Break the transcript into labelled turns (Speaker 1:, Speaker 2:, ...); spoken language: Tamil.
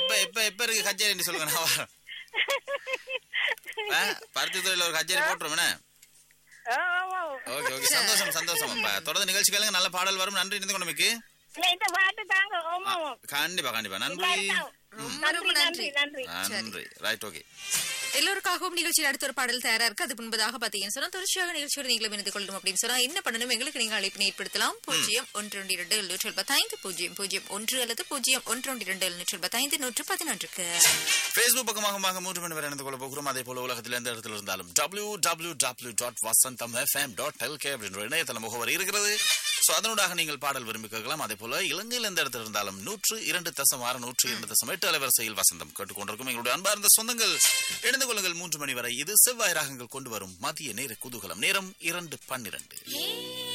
Speaker 1: எப்ப எப்ப எப்ப இருக்கு கச்சேரி சொல்லுங்க நான் வரேன் ஆ, பருத்தி துறையில ஒரு கச்சேரி போட்டுருவோம்
Speaker 2: ஓ, ஓ, ஓ.
Speaker 1: ஓகே ஓகே சந்தோஷம் சந்தோஷம் அப்ப தொடர்ந்து நிகழ்ச்சி கேளுங்க நல்ல பாடல் வரும் நன்றி இணைந்து கொண்டமைக்கு
Speaker 2: இல்ல, இந்த பாட்டு தாங்க ஓமா ஓ.
Speaker 1: கண்டிப்பா கண்டிப்பா நன்றி
Speaker 3: ரொம்ப
Speaker 2: நன்றி
Speaker 3: ரொம்ப
Speaker 2: நன்றி
Speaker 3: நன்றி
Speaker 2: நன்றி
Speaker 1: நன்றி ரைட் ஓகே
Speaker 3: எல்லோருக்காகவும் நிகழ்ச்சியில் அடுத்த ஒரு பாடல் தயாரா இருக்கு அதுக்கு முன்பதாக பாத்தீங்கன்னு சொன்னா தொடர்ச்சியாக நிகழ்ச்சியோட நீங்களும் இணைந்து கொள்ளணும் அப்படின்னு சொன்னா என்ன பண்ணணும் எங்களுக்கு நீங்க அழைப்பினை ஏற்படுத்தலாம் பூஜ்ஜியம் ஒன்று ஒன்று இரண்டு எழுநூற்றி எழுபத்தைந்து பூஜ்ஜியம் பூஜ்ஜியம் ஒன்று அல்லது பூஜ்ஜியம் ஒன்று ஒன்று இரண்டு எழுநூற்றி எழுபத்தைந்து நூற்று பதினொன்றுக்கு
Speaker 1: ஃபேஸ்புக் பக்கமாக மூன்று மணி வரை இணைந்து கொள்ள போகிறோம் அதே போல உலகத்தில் எந்த இடத்துல இருந்தாலும் W W W dot Vasantham FM dot LK அப்படின்ற இணையதள முகவரி இருக்கிறது ஸோ அதனூடாக நீங்கள் பாடல் விரும்பி கேட்கலாம் அதே போல இலங்கையில் எந்த இடத்துல இருந்தாலும் நூற்று இரண்டு தசம் ஆறு நூற்று இரண்டு தசம் எட்டு அலைவரிசையில் வசந்தம் கேட்டுக்கொண்டிருக்கும் எங்களுடைய அன்பார்ந்த சொந்தங்கள் இணைந்து கொள்ளுங்கள் மூன்று மணி வரை இது செவ்வாய் ராகங்கள் கொண்டு வரும் மதிய நேர குதூகலம் நேரம் இரண்டு பன்னிரண்டு